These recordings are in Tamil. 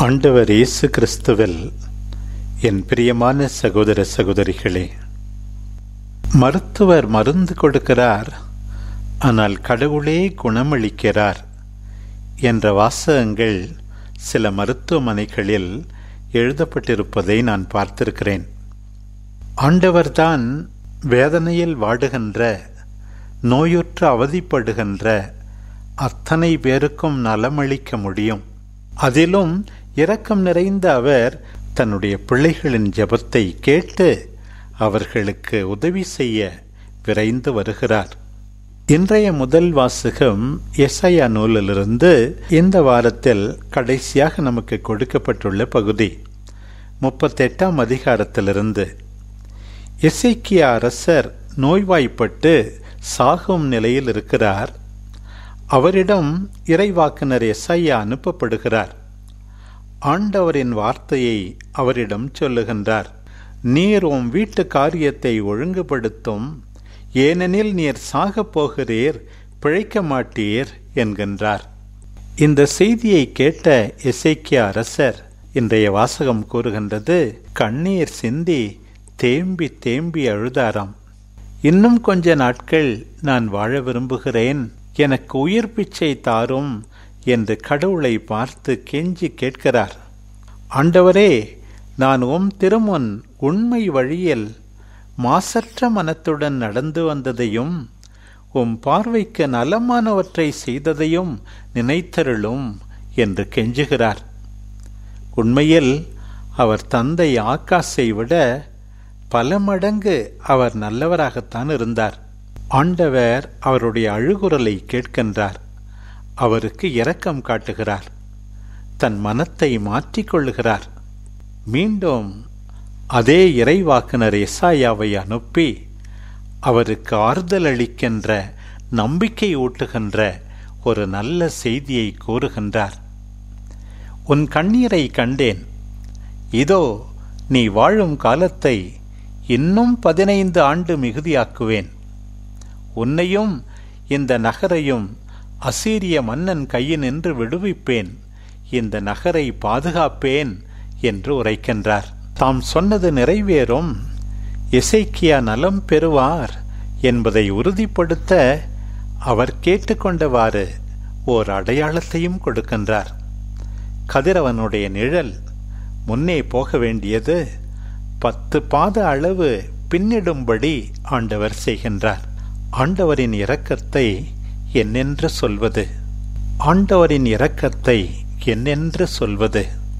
ஆண்டவர் இயேசு கிறிஸ்துவில் என் பிரியமான சகோதர சகோதரிகளே மருத்துவர் மருந்து கொடுக்கிறார் ஆனால் கடவுளே குணமளிக்கிறார் என்ற வாசகங்கள் சில மருத்துவமனைகளில் எழுதப்பட்டிருப்பதை நான் பார்த்திருக்கிறேன் ஆண்டவர்தான் வேதனையில் வாடுகின்ற நோயுற்று அவதிப்படுகின்ற அத்தனை பேருக்கும் நலமளிக்க முடியும் அதிலும் இரக்கம் நிறைந்த அவர் தன்னுடைய பிள்ளைகளின் ஜெபத்தை கேட்டு அவர்களுக்கு உதவி செய்ய விரைந்து வருகிறார் இன்றைய முதல் வாசகம் எஸ்ஐயா நூலிலிருந்து இந்த வாரத்தில் கடைசியாக நமக்கு கொடுக்கப்பட்டுள்ள பகுதி முப்பத்தெட்டாம் அதிகாரத்திலிருந்து எசைக்கிய அரசர் நோய்வாய்ப்பட்டு சாகும் நிலையில் இருக்கிறார் அவரிடம் இறைவாக்குனர் எஸ்ஐயா அனுப்பப்படுகிறார் ஆண்டவரின் வார்த்தையை அவரிடம் சொல்லுகின்றார் நீர் உம் வீட்டு காரியத்தை ஒழுங்குபடுத்தும் ஏனெனில் நீர் சாகப் போகிறீர் பிழைக்க மாட்டீர் என்கின்றார் இந்த செய்தியை கேட்ட எசைக்கிய அரசர் இன்றைய வாசகம் கூறுகின்றது கண்ணீர் சிந்தி தேம்பி தேம்பி அழுதாராம் இன்னும் கொஞ்ச நாட்கள் நான் வாழ விரும்புகிறேன் எனக்கு உயிர் பிச்சை தாரும் என்று கடவுளை பார்த்து கெஞ்சி கேட்கிறார் ஆண்டவரே நான் உம் திருமுன் உண்மை வழியில் மாசற்ற மனத்துடன் நடந்து வந்ததையும் உம் பார்வைக்கு நலமானவற்றை செய்ததையும் நினைத்தருளும் என்று கெஞ்சுகிறார் உண்மையில் அவர் தந்தை ஆகாஷை விட பல மடங்கு அவர் நல்லவராகத்தான் இருந்தார் ஆண்டவர் அவருடைய அழுகுரலை கேட்கின்றார் அவருக்கு இரக்கம் காட்டுகிறார் தன் மனத்தை மாற்றிக்கொள்ளுகிறார் மீண்டும் அதே இறைவாக்குனர் எசாயாவை அனுப்பி அவருக்கு ஆறுதல் அளிக்கின்ற நம்பிக்கை ஊட்டுகின்ற ஒரு நல்ல செய்தியை கூறுகின்றார் உன் கண்ணீரை கண்டேன் இதோ நீ வாழும் காலத்தை இன்னும் பதினைந்து ஆண்டு மிகுதியாக்குவேன் உன்னையும் இந்த நகரையும் அசீரிய மன்னன் கையினின்று விடுவிப்பேன் இந்த நகரை பாதுகாப்பேன் என்று உரைக்கின்றார் தாம் சொன்னது நிறைவேறும் இசைக்கியா நலம் பெறுவார் என்பதை உறுதிப்படுத்த அவர் கேட்டுக்கொண்டவாறு ஓர் அடையாளத்தையும் கொடுக்கின்றார் கதிரவனுடைய நிழல் முன்னே போக வேண்டியது பத்து பாத அளவு பின்னிடும்படி ஆண்டவர் செய்கின்றார் ஆண்டவரின் இரக்கத்தை என்னென்று சொல்வது ஆண்டவரின் இரக்கத்தை என்னென்று சொல்வது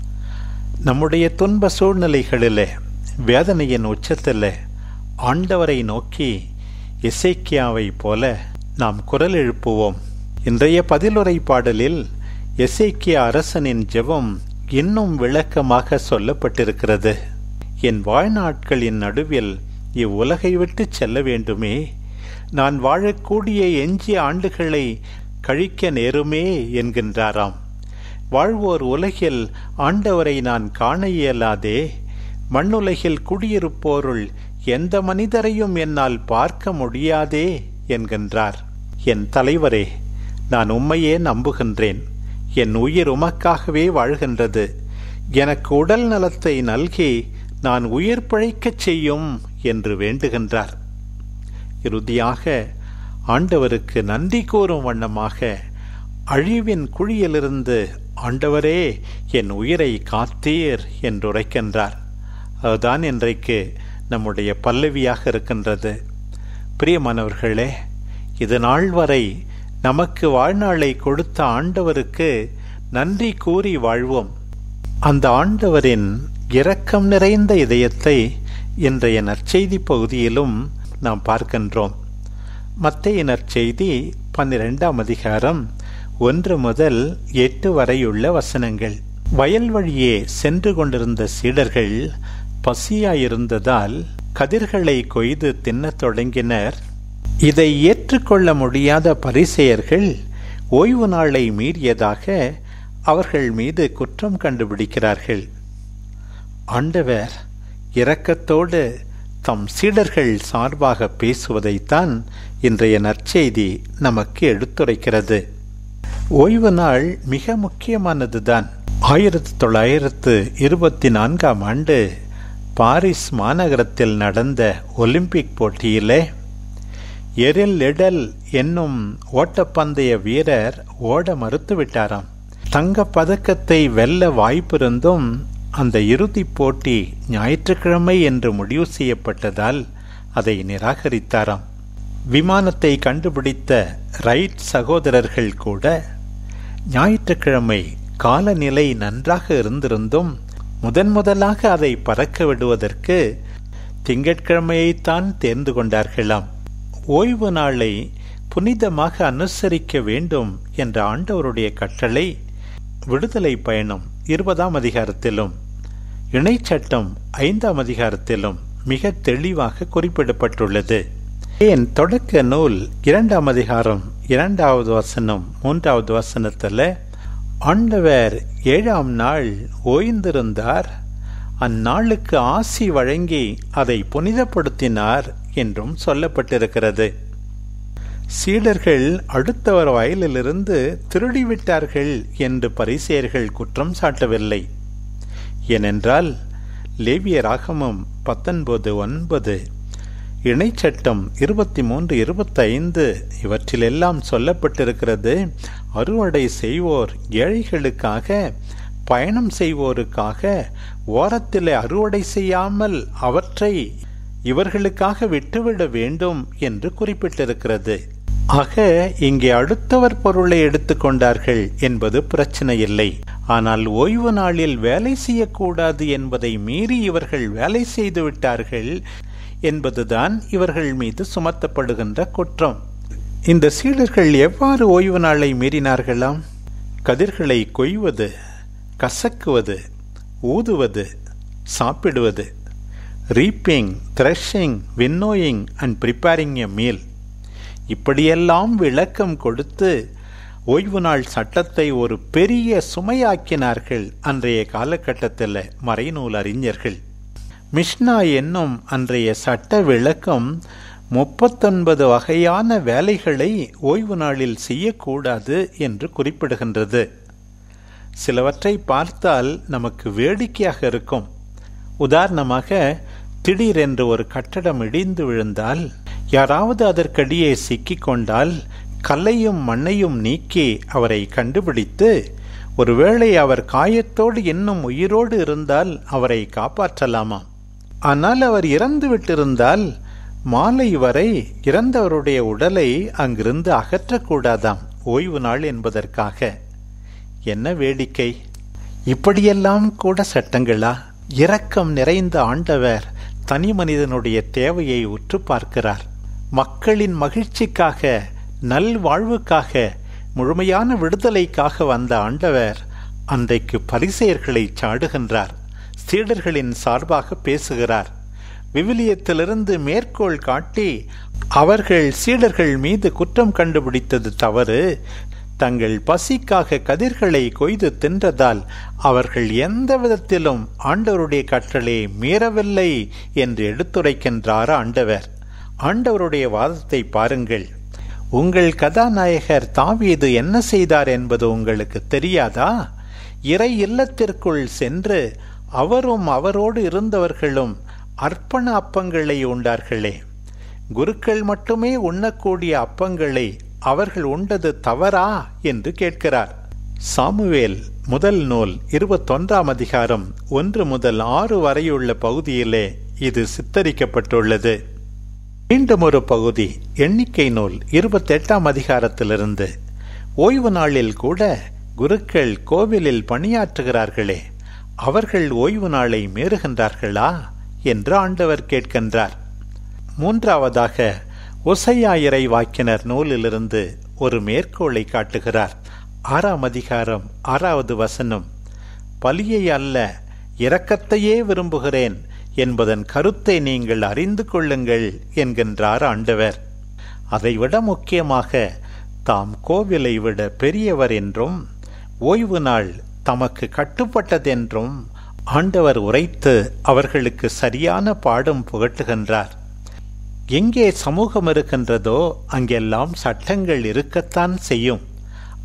நம்முடைய துன்ப சூழ்நிலைகளிலே வேதனையின் உச்சத்தில் ஆண்டவரை நோக்கி எசைக்கியாவை போல நாம் குரல் எழுப்புவோம் இன்றைய பதிலுரை பாடலில் எசைக்கியா அரசனின் ஜெபம் இன்னும் விளக்கமாக சொல்லப்பட்டிருக்கிறது என் வாழ்நாட்களின் நடுவில் இவ்வுலகை விட்டு செல்ல வேண்டுமே நான் வாழக்கூடிய எஞ்சிய ஆண்டுகளை கழிக்க நேருமே என்கின்றாராம் வாழ்வோர் உலகில் ஆண்டவரை நான் காண இயலாதே மண்ணுலகில் குடியிருப்போருள் எந்த மனிதரையும் என்னால் பார்க்க முடியாதே என்கின்றார் என் தலைவரே நான் உம்மையே நம்புகின்றேன் என் உயிர் உமக்காகவே வாழ்கின்றது எனக்கு உடல் நலத்தை நல்கி நான் உயிர் பிழைக்கச் செய்யும் என்று வேண்டுகின்றார் இறுதியாக ஆண்டவருக்கு நன்றி கூறும் வண்ணமாக அழிவின் குழியிலிருந்து ஆண்டவரே என் உயிரை காத்தீர் என்று உரைக்கின்றார் அதுதான் இன்றைக்கு நம்முடைய பல்லவியாக இருக்கின்றது பிரியமானவர்களே இது நாள் வரை நமக்கு வாழ்நாளை கொடுத்த ஆண்டவருக்கு நன்றி கூறி வாழ்வோம் அந்த ஆண்டவரின் இரக்கம் நிறைந்த இதயத்தை இன்றைய நற்செய்தி பகுதியிலும் நாம் பார்க்கின்றோம் மத்திய நற்செய்தி பன்னிரெண்டாம் அதிகாரம் ஒன்று முதல் எட்டு வரையுள்ள வசனங்கள் வயல் வழியே சென்று கொண்டிருந்த சீடர்கள் பசியாயிருந்ததால் கதிர்களை கொய்து தின்னத் தொடங்கினர் இதை ஏற்றுக்கொள்ள முடியாத பரிசெயர்கள் ஓய்வு நாளை மீறியதாக அவர்கள் மீது குற்றம் கண்டுபிடிக்கிறார்கள் ஆண்டவர் இரக்கத்தோடு தம் சீடர்கள் சார்பாக பேசுவதைத்தான் இன்றைய நற்செய்தி நமக்கு எடுத்துரைக்கிறது ஓய்வு நாள் மிக முக்கியமானதுதான் ஆயிரத்தி தொள்ளாயிரத்து இருபத்தி நான்காம் ஆண்டு பாரிஸ் மாநகரத்தில் நடந்த ஒலிம்பிக் போட்டியிலே எரில் லிடல் என்னும் ஓட்டப்பந்தய வீரர் ஓட மறுத்துவிட்டாராம் தங்க பதக்கத்தை வெல்ல வாய்ப்பிருந்தும் அந்த இறுதிப் போட்டி ஞாயிற்றுக்கிழமை என்று முடிவு செய்யப்பட்டதால் அதை நிராகரித்தாராம் விமானத்தை கண்டுபிடித்த ரைட் சகோதரர்கள் கூட ஞாயிற்றுக்கிழமை காலநிலை நன்றாக இருந்திருந்தும் முதன் முதலாக அதை பறக்க விடுவதற்கு திங்கட்கிழமையைத்தான் தேர்ந்து கொண்டார்களாம் ஓய்வு நாளை புனிதமாக அனுசரிக்க வேண்டும் என்ற ஆண்டவருடைய கட்டளை விடுதலை பயணம் இருபதாம் அதிகாரத்திலும் இணைச்சட்டம் ஐந்தாம் அதிகாரத்திலும் மிக தெளிவாக குறிப்பிடப்பட்டுள்ளது ஏன் தொடக்க நூல் இரண்டாம் அதிகாரம் இரண்டாவது வசனம் மூன்றாவது வசனத்தில் ஆண்டவர் ஏழாம் நாள் ஓய்ந்திருந்தார் அந்நாளுக்கு ஆசி வழங்கி அதை புனிதப்படுத்தினார் என்றும் சொல்லப்பட்டிருக்கிறது சீடர்கள் அடுத்தவர் வயலிலிருந்து திருடிவிட்டார்கள் என்று பரிசேயர்கள் குற்றம் சாட்டவில்லை ஏனென்றால் லேவிய ராகமம் பத்தொன்பது ஒன்பது இணைச்சட்டம் இருபத்தி மூன்று இருபத்தைந்து இவற்றிலெல்லாம் சொல்லப்பட்டிருக்கிறது அறுவடை செய்வோர் ஏழைகளுக்காக பயணம் செய்வோருக்காக ஓரத்திலே அறுவடை செய்யாமல் அவற்றை இவர்களுக்காக விட்டுவிட வேண்டும் என்று குறிப்பிட்டிருக்கிறது ஆக இங்கே அடுத்தவர் பொருளை எடுத்துக்கொண்டார்கள் என்பது பிரச்சனை இல்லை ஆனால் ஓய்வு நாளில் வேலை செய்யக்கூடாது என்பதை மீறி இவர்கள் வேலை செய்து விட்டார்கள் என்பதுதான் இவர்கள் மீது சுமத்தப்படுகின்ற குற்றம் இந்த சீடர்கள் எவ்வாறு ஓய்வு நாளை மீறினார்களாம் கதிர்களை கொய்வது கசக்குவது ஊதுவது சாப்பிடுவது reaping threshing winnowing and preparing a meal இப்படியெல்லாம் விளக்கம் கொடுத்து ஓய்வு நாள் சட்டத்தை ஒரு பெரிய சுமையாக்கினார்கள் அன்றைய காலகட்டத்தில் மறைநூல் அறிஞர்கள் மிஷ்னா என்னும் அன்றைய சட்ட விளக்கம் முப்பத்தொன்பது வகையான வேலைகளை ஓய்வு நாளில் செய்யக்கூடாது என்று குறிப்பிடுகின்றது சிலவற்றை பார்த்தால் நமக்கு வேடிக்கையாக இருக்கும் உதாரணமாக திடீரென்று ஒரு கட்டடம் இடிந்து விழுந்தால் யாராவது அதற்கடியே சிக்கிக்கொண்டால் கல்லையும் மண்ணையும் நீக்கி அவரை கண்டுபிடித்து ஒருவேளை அவர் காயத்தோடு இன்னும் உயிரோடு இருந்தால் அவரை காப்பாற்றலாமா ஆனால் அவர் இறந்து விட்டிருந்தால் மாலை வரை இறந்தவருடைய உடலை அங்கிருந்து அகற்றக்கூடாதாம் ஓய்வு நாள் என்பதற்காக என்ன வேடிக்கை இப்படியெல்லாம் கூட சட்டங்களா இரக்கம் நிறைந்த ஆண்டவர் தனி மனிதனுடைய தேவையை உற்று பார்க்கிறார் மக்களின் மகிழ்ச்சிக்காக நல்வாழ்வுக்காக முழுமையான விடுதலைக்காக வந்த ஆண்டவர் அன்றைக்கு பரிசெயர்களை சாடுகின்றார் சீடர்களின் சார்பாக பேசுகிறார் விவிலியத்திலிருந்து மேற்கோள் காட்டி அவர்கள் சீடர்கள் மீது குற்றம் கண்டுபிடித்தது தவறு தங்கள் பசிக்காக கதிர்களை கொய்து தின்றதால் அவர்கள் எந்த விதத்திலும் ஆண்டவருடைய கட்டளை மீறவில்லை என்று எடுத்துரைக்கின்றார் ஆண்டவர் ஆண்டவருடைய வாதத்தை பாருங்கள் உங்கள் கதாநாயகர் தாவீது என்ன செய்தார் என்பது உங்களுக்கு தெரியாதா இறை இல்லத்திற்குள் சென்று அவரும் அவரோடு இருந்தவர்களும் அர்ப்பண அப்பங்களை உண்டார்களே குருக்கள் மட்டுமே உண்ணக்கூடிய அப்பங்களை அவர்கள் உண்டது தவறா என்று கேட்கிறார் சாமுவேல் முதல் நூல் இருபத்தொன்றாம் அதிகாரம் ஒன்று முதல் ஆறு வரையுள்ள பகுதியிலே இது சித்தரிக்கப்பட்டுள்ளது மீண்டும் ஒரு பகுதி எண்ணிக்கை நூல் இருபத்தெட்டாம் அதிகாரத்திலிருந்து ஓய்வு நாளில் கூட குருக்கள் கோவிலில் பணியாற்றுகிறார்களே அவர்கள் ஓய்வு நாளை மீறுகின்றார்களா என்று ஆண்டவர் கேட்கின்றார் மூன்றாவதாக ஒசையா இறை வாக்கினர் நூலிலிருந்து ஒரு மேற்கோளை காட்டுகிறார் ஆறாம் அதிகாரம் ஆறாவது வசனம் பலியை அல்ல இரக்கத்தையே விரும்புகிறேன் என்பதன் கருத்தை நீங்கள் அறிந்து கொள்ளுங்கள் என்கின்றார் ஆண்டவர் அதைவிட முக்கியமாக தாம் கோவிலை விட பெரியவர் என்றும் ஓய்வு நாள் தமக்கு கட்டுப்பட்டதென்றும் ஆண்டவர் உரைத்து அவர்களுக்கு சரியான பாடம் புகட்டுகின்றார் எங்கே சமூகம் இருக்கின்றதோ அங்கெல்லாம் சட்டங்கள் இருக்கத்தான் செய்யும்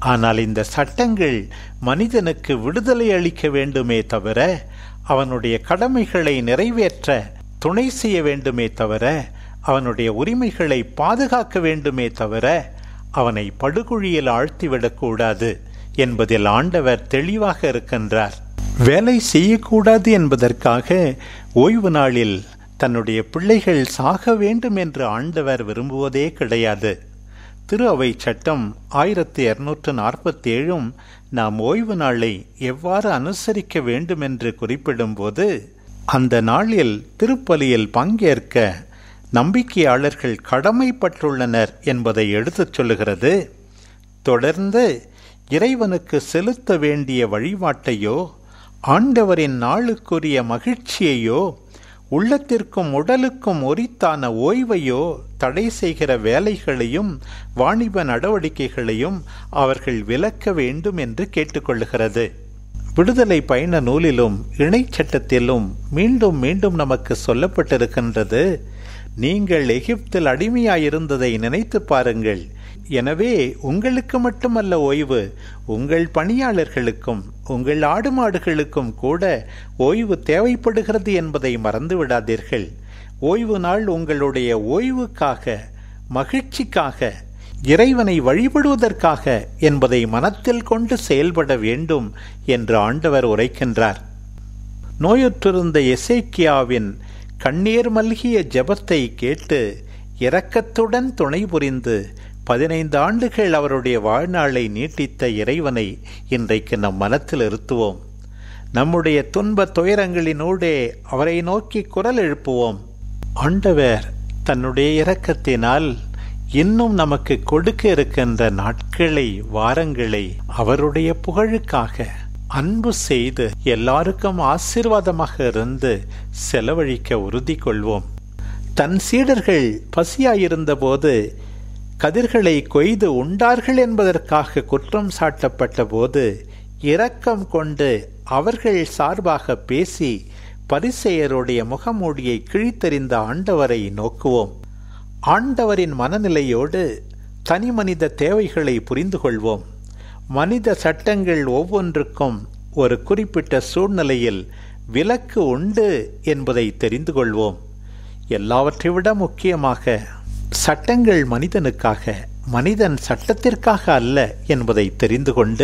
ஆனால் இந்த சட்டங்கள் மனிதனுக்கு விடுதலை அளிக்க வேண்டுமே தவிர அவனுடைய கடமைகளை நிறைவேற்ற துணை செய்ய வேண்டுமே தவிர அவனுடைய உரிமைகளை பாதுகாக்க வேண்டுமே தவிர அவனை படுகுழியில் ஆழ்த்திவிடக்கூடாது என்பதில் ஆண்டவர் தெளிவாக இருக்கின்றார் வேலை செய்யக்கூடாது என்பதற்காக ஓய்வு நாளில் தன்னுடைய பிள்ளைகள் சாக வேண்டும் என்று ஆண்டவர் விரும்புவதே கிடையாது திரு அவை சட்டம் ஆயிரத்தி இருநூற்று நாற்பத்தி ஏழும் நாம் ஓய்வு நாளை எவ்வாறு அனுசரிக்க வேண்டும் என்று குறிப்பிடும்போது அந்த நாளில் திருப்பலியில் பங்கேற்க நம்பிக்கையாளர்கள் கடமைப்பட்டுள்ளனர் என்பதை எடுத்துச் சொல்லுகிறது தொடர்ந்து இறைவனுக்கு செலுத்த வேண்டிய வழிபாட்டையோ ஆண்டவரின் நாளுக்குரிய மகிழ்ச்சியையோ உள்ளத்திற்கும் உடலுக்கும் உரித்தான ஓய்வையோ தடை செய்கிற வேலைகளையும் வாணிப நடவடிக்கைகளையும் அவர்கள் விலக்க வேண்டும் என்று கேட்டுக்கொள்கிறது விடுதலை பயண நூலிலும் இணைச்சட்டத்திலும் மீண்டும் மீண்டும் நமக்கு சொல்லப்பட்டிருக்கின்றது நீங்கள் எகிப்தில் அடிமையாயிருந்ததை நினைத்து பாருங்கள் எனவே உங்களுக்கு மட்டுமல்ல ஓய்வு உங்கள் பணியாளர்களுக்கும் உங்கள் ஆடு மாடுகளுக்கும் கூட ஓய்வு தேவைப்படுகிறது என்பதை மறந்து விடாதீர்கள் ஓய்வு நாள் உங்களுடைய ஓய்வுக்காக மகிழ்ச்சிக்காக இறைவனை வழிபடுவதற்காக என்பதை மனத்தில் கொண்டு செயல்பட வேண்டும் என்று ஆண்டவர் உரைக்கின்றார் நோயுற்றிருந்த எசேக்கியாவின் கண்ணீர் மல்கிய ஜபத்தை கேட்டு இரக்கத்துடன் துணை புரிந்து பதினைந்து ஆண்டுகள் அவருடைய வாழ்நாளை நீட்டித்த இறைவனை இன்றைக்கு நம் மனத்தில் இருத்துவோம் நம்முடைய துன்ப துயரங்களினூடே அவரை நோக்கி குரல் எழுப்புவோம் ஆண்டவர் தன்னுடைய இரக்கத்தினால் இன்னும் நமக்கு கொடுக்க இருக்கின்ற நாட்களை வாரங்களை அவருடைய புகழுக்காக அன்பு செய்து எல்லாருக்கும் ஆசீர்வாதமாக இருந்து செலவழிக்க உறுதி கொள்வோம் தன் சீடர்கள் பசியாயிருந்த போது கதிர்களை கொய்து உண்டார்கள் என்பதற்காக குற்றம் சாட்டப்பட்ட போது இரக்கம் கொண்டு அவர்கள் சார்பாக பேசி பரிசெயருடைய முகமூடியை கிழித்தெறிந்த ஆண்டவரை நோக்குவோம் ஆண்டவரின் மனநிலையோடு தனி மனித தேவைகளை புரிந்து கொள்வோம் மனித சட்டங்கள் ஒவ்வொன்றுக்கும் ஒரு குறிப்பிட்ட சூழ்நிலையில் விலக்கு உண்டு என்பதை தெரிந்து கொள்வோம் எல்லாவற்றை விட முக்கியமாக சட்டங்கள் மனிதனுக்காக மனிதன் சட்டத்திற்காக அல்ல என்பதை தெரிந்து கொண்டு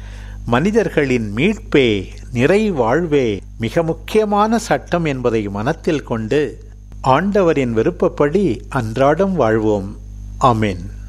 மனிதர்களின் மீட்பே நிறை வாழ்வே மிக முக்கியமான சட்டம் என்பதை மனத்தில் கொண்டு ஆண்டவரின் விருப்பப்படி அன்றாடம் வாழ்வோம் ஆமேன்